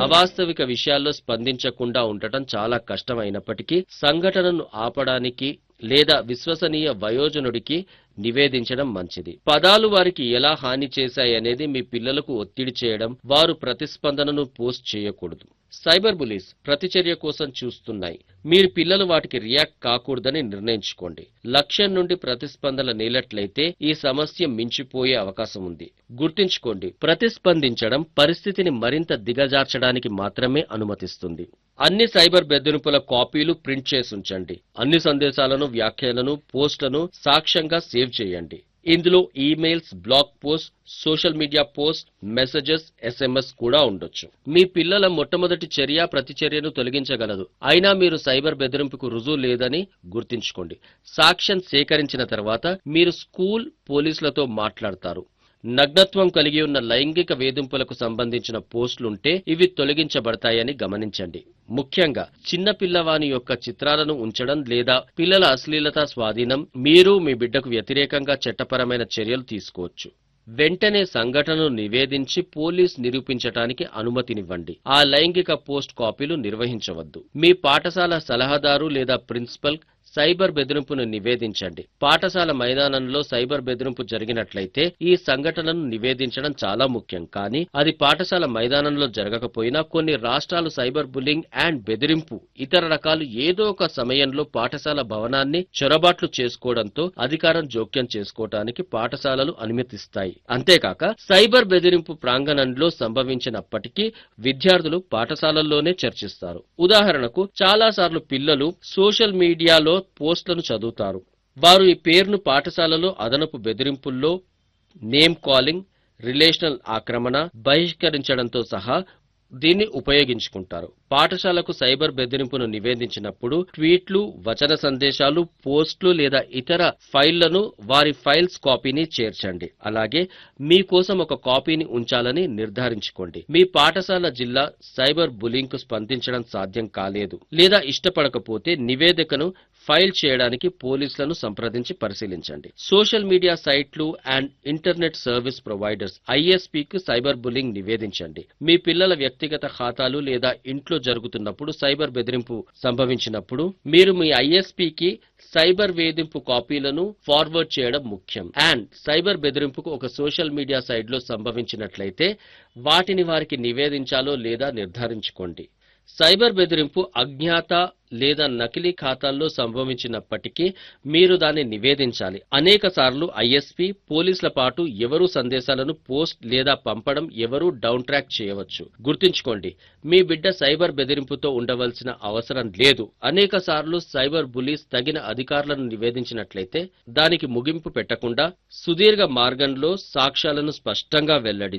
అవాస్తవిక విషయాల్లో స్పందించకుండా ఉండటం చాలా కష్టమైనప్పటికీ సంఘటనను ఆపడానికి లేదా విశ్వసనీయ వయోజనుడికి నివేదించడం మంచిది పదాలు వారికి ఎలా హాని చేశాయనేది మీ పిల్లలకు ఒత్తిడి చేయడం వారు ప్రతిస్పందనను పోస్ట్ చేయకూడదు సైబర్ బులీస్ ప్రతిచర్య కోసం చూస్తున్నాయి మీరు పిల్లలు వాటికి రియాక్ట్ కాకూడదని నిర్ణయించుకోండి లక్ష్యం నుండి ప్రతిస్పందన లేనట్లయితే ఈ సమస్య మించిపోయే అవకాశం ఉంది గుర్తుంచుకోండి ప్రతిస్పందించడం పరిస్థితిని మరింత దిగజార్చడానికి మాత్రమే అనుమతిస్తుంది అన్ని సైబర్ బెదిరింపుల కాపీలు ప్రింట్ చేసి ఉంచండి అన్ని సందేశాలను వ్యాఖ్యలను పోస్టులను సాక్ష్యంగా సేవ్ చేయండి ఇందులో emails blog post social media post messages SMS కూడా ఉండొచ్చు మీ పిల్లల మొట్టమొదటి చర్య ప్రతిచర్యను తొలగించగలదు అయినా మీరు సైబర్ బెదిరింపుకు రుజువు లేదని గుర్తుంచుకోండి సాక్ష్యం సేకరించిన తర్వాత మీరు స్కూల్ పోలీసులతో మాట్లాడతారు నగ్నత్వం కలిగి ఉన్న లైంగిక వేధింపులకు సంబంధించిన పోస్టులుంటే ఇవి తొలగించబడతాయని గమనించండి ముఖ్యంగా చిన్న పిల్లవాని యొక్క చిత్రాలను ఉంచడం లేదా పిల్లల అశ్లీలత స్వాధీనం మీరు మీ బిడ్డకు వ్యతిరేకంగా చట్టపరమైన చర్యలు తీసుకోవచ్చు వెంటనే సంఘటనను నివేదించి పోలీస్ నిరూపించటానికి అనుమతినివ్వండి ఆ లైంగిక పోస్ట్ కాపీలు నిర్వహించవద్దు మీ పాఠశాల సలహాదారు లేదా ప్రిన్సిపల్ సైబర్ బెదిరింపును నివేదించండి పాఠశాల మైదానంలో సైబర్ బెదిరింపు జరిగినట్లయితే ఈ సంఘటనను నివేదించడం చాలా ముఖ్యం కానీ అది పాఠశాల మైదానంలో జరగకపోయినా కొన్ని రాష్ట్రాలు సైబర్ బుల్లింగ్ అండ్ బెదిరింపు ఇతర రకాలు ఏదో ఒక సమయంలో పాఠశాల భవనాన్ని చొరబాట్లు చేసుకోవడంతో అధికారం జోక్యం చేసుకోవటానికి పాఠశాలలు అనుమతిస్తాయి అంతేకాక సైబర్ బెదిరింపు ప్రాంగణంలో సంభవించినప్పటికీ విద్యార్థులు పాఠశాలల్లోనే చర్చిస్తారు ఉదాహరణకు చాలా సార్లు పిల్లలు సోషల్ మీడియాలో పోస్టులను చదువుతారు వారు ఈ పేరును పాఠశాలలో అదనపు బెదిరింపుల్లో నేమ్ కాలింగ్ రిలేషనల్ ఆక్రమణ బహిష్కరించడంతో సహా దీన్ని ఉపయోగించుకుంటారు పాఠశాలకు సైబర్ బెదిరింపును నివేదించినప్పుడు ట్వీట్లు వచన సందేశాలు పోస్టులు లేదా ఇతర ఫైళ్లను వారి ఫైల్స్ కాపీని చేర్చండి అలాగే మీకోసం ఒక కాపీని ఉంచాలని నిర్ధారించుకోండి మీ పాఠశాల జిల్లా సైబర్ బులింగ్ కు స్పందించడం సాధ్యం కాలేదు లేదా ఇష్టపడకపోతే నివేదికను ఫైల్ చేయడానికి పోలీసులను సంప్రదించి పరిశీలించండి social media sites and internet service providers ఐఎస్పీకి సైబర్ బుల్లింగ్ నివేదించండి మీ పిల్లల వ్యక్తిగత ఖాతాలు లేదా ఇంట్లో జరుగుతున్నప్పుడు సైబర్ బెదిరింపు సంభవించినప్పుడు మీరు మీ ఐఎస్పీకి సైబర్ వేధింపు కాపీలను ఫార్వర్డ్ చేయడం ముఖ్యం అండ్ సైబర్ బెదిరింపుకు ఒక సోషల్ మీడియా సైట్ లో సంభవించినట్లయితే వాటిని వారికి నివేదించాలో లేదా నిర్ధారించుకోండి సైబర్ బెదిరింపు అజ్ఞాత లేదా నకిలీ ఖాతాల్లో సంభవించినప్పటికీ మీరు దాన్ని నివేదించాలి అనేక సార్లు ఐఎస్పీ పోలీసుల పాటు ఎవరు సందేశాలను పోస్ట్ లేదా పంపడం ఎవరూ డౌన్ ట్రాక్ చేయవచ్చు గుర్తుంచుకోండి మీ బిడ్డ సైబర్ బెదిరింపుతో ఉండవలసిన అవసరం లేదు అనేక సార్లు సైబర్ బులీస్ తగిన అధికారులను నివేదించినట్లయితే దానికి ముగింపు పెట్టకుండా సుదీర్ఘ మార్గంలో సాక్ష్యాలను స్పష్టంగా వెల్లడి